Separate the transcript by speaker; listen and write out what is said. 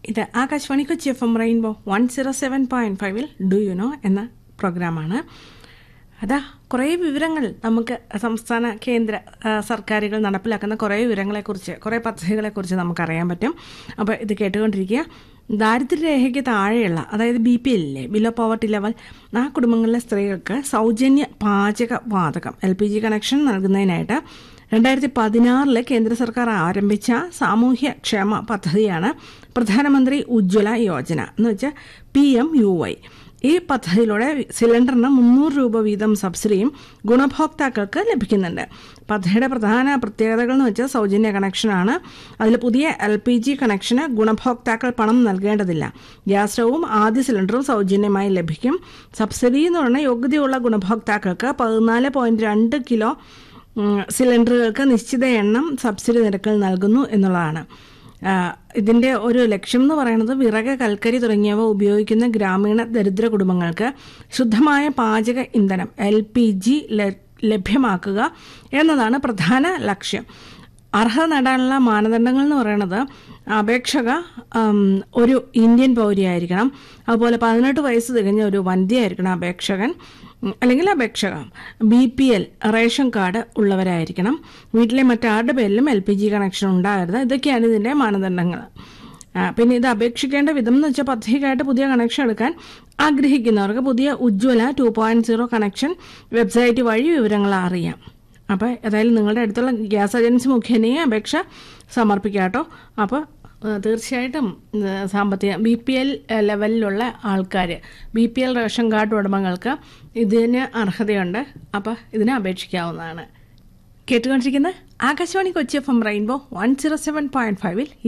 Speaker 1: ഇത് ആകാശവാണി Kochi F M rainbow one zero seven point ഫൈവിൽ ഡു യു നോ എന്ന പ്രോഗ്രാമാണ് അതാ കുറേ വിവരങ്ങൾ നമുക്ക് സംസ്ഥാന കേന്ദ്ര ആ, സർക്കാരുകൾ നടപ്പിലാക്കുന്ന കുറേ വിവരങ്ങളെക്കുറിച്ച് കുറേ പദ്ധതികളെക്കുറിച്ച് നമുക്കറിയാൻ പറ്റും അപ്പോൾ ഇത് കേട്ടുകൊണ്ടിരിക്കുക ദാരിദ്ര്യരേഖയ്ക്ക് താഴെയുള്ള അതായത് ബി പി എല്ലിലെ ബിലോ പോവർട്ടി ലെവൽ ആ കുടുംബങ്ങളിലെ സ്ത്രീകൾക്ക് സൗജന്യ പാചക വാതകം എൽ പി ജി കണക്ഷൻ നൽകുന്നതിനായിട്ട് രണ്ടായിരത്തി പതിനാറില് കേന്ദ്ര സർക്കാർ ആരംഭിച്ച സാമൂഹ്യ ക്ഷേമ പദ്ധതിയാണ് പ്രധാനമന്ത്രി ഉജ്ജ്വല യോജന എന്ന് വെച്ചാൽ പി എം യു വൈ ഈ പദ്ധതിയിലൂടെ സിലിണ്ടറിന് മുന്നൂറ് രൂപ വീതം സബ്സിഡിയും ഗുണഭോക്താക്കൾക്ക് ലഭിക്കുന്നുണ്ട് പദ്ധതിയുടെ പ്രധാന പ്രത്യേകതകൾ എന്ന് വെച്ചാൽ സൗജന്യ കണക്ഷനാണ് അതിൽ പുതിയ എൽ പി ജി കണക്ഷന് ഗുണഭോക്താക്കൾ പണം നൽകേണ്ടതില്ല ഗ്യാസ് സ്റ്റൗവും ആദ്യ സിലിണ്ടറും സൗജന്യമായി ലഭിക്കും സബ്സിഡി എന്ന് പറഞ്ഞാൽ യോഗ്യതയുള്ള ഗുണഭോക്താക്കൾക്ക് പതിനാല് പോയിന്റ് രണ്ട് കിലോ ഉം, സിലിണ്ടറുകൾക്ക് നിശ്ചിത എണ്ണം സബ്സിഡി നിരക്കിൽ നൽകുന്നു എന്നുള്ളതാണ് ആ, ഇതിന്റെ ഒരു ലക്ഷ്യം എന്ന് പറയുന്നത് വിറക് കൽക്കരി തുടങ്ങിയവ ഉപയോഗിക്കുന്ന ഗ്രാമീണ ദരിദ്ര കുടുംബങ്ങൾക്ക് ശുദ്ധമായ പാചക ഇന്ധനം എൽ പി ജി ലഭ്യമാക്കുക എന്നതാണ് പ്രധാന ലക്ഷ്യം അർഹത നേടാനുള്ള മാനദണ്ഡങ്ങൾ എന്ന് പറയുന്നത് അപേക്ഷക ഉം, ഒരു ഇന്ത്യൻ പൗരിയായിരിക്കണം അതുപോലെ പതിനെട്ട് വയസ്സ് തികഞ്ഞ ഒരു വനിതയായിരിക്കണം അപേക്ഷകൻ ഉം, അല്ലെങ്കിൽ അപേക്ഷക B P L ration card ഉള്ളവരായിരിക്കണം വീട്ടിലെ മറ്റാരുടെ പേരിലും എൽ പി ജി കണക്ഷൻ ഉണ്ടാകരുത് ഇതൊക്കെയാണ് ഇതിൻ്റെ മാനദണ്ഡങ്ങൾ ആ, പിന്നെ ഇത് അപേക്ഷിക്കേണ്ട വിധം എന്ന് വെച്ചാൽ പദ്ധതിക്കായിട്ട് പുതിയ കണക്ഷൻ എടുക്കാൻ ആഗ്രഹിക്കുന്നവർക്ക് പുതിയ Ujjwala two point zero connection website വഴി വിവരങ്ങൾ അറിയാം അപ്പോൾ ഏതായാലും നിങ്ങളുടെ അടുത്തുള്ള ഗ്യാസ് ഏജൻസി മുഖേനയും അപേക്ഷ സമർപ്പിക്കാം കേട്ടോ അപ്പോൾ ഏഹ്, തീർച്ചയായിട്ടും ഏഹ്, സാമ്പത്തിക ബി പി എൽ ലെവലിലുള്ള ആൾക്കാർ B P L ration card ഉടമകൾക്ക് ഇതിന് അർഹതയുണ്ട് അപ്പോൾ ഇതിന് അപേക്ഷിക്കാവുന്നതാണ് കേട്ടുകൊണ്ടിരിക്കുന്നത് ആകാശവാണി Kochi F M rainbow one zero seven point ഫൈവിൽ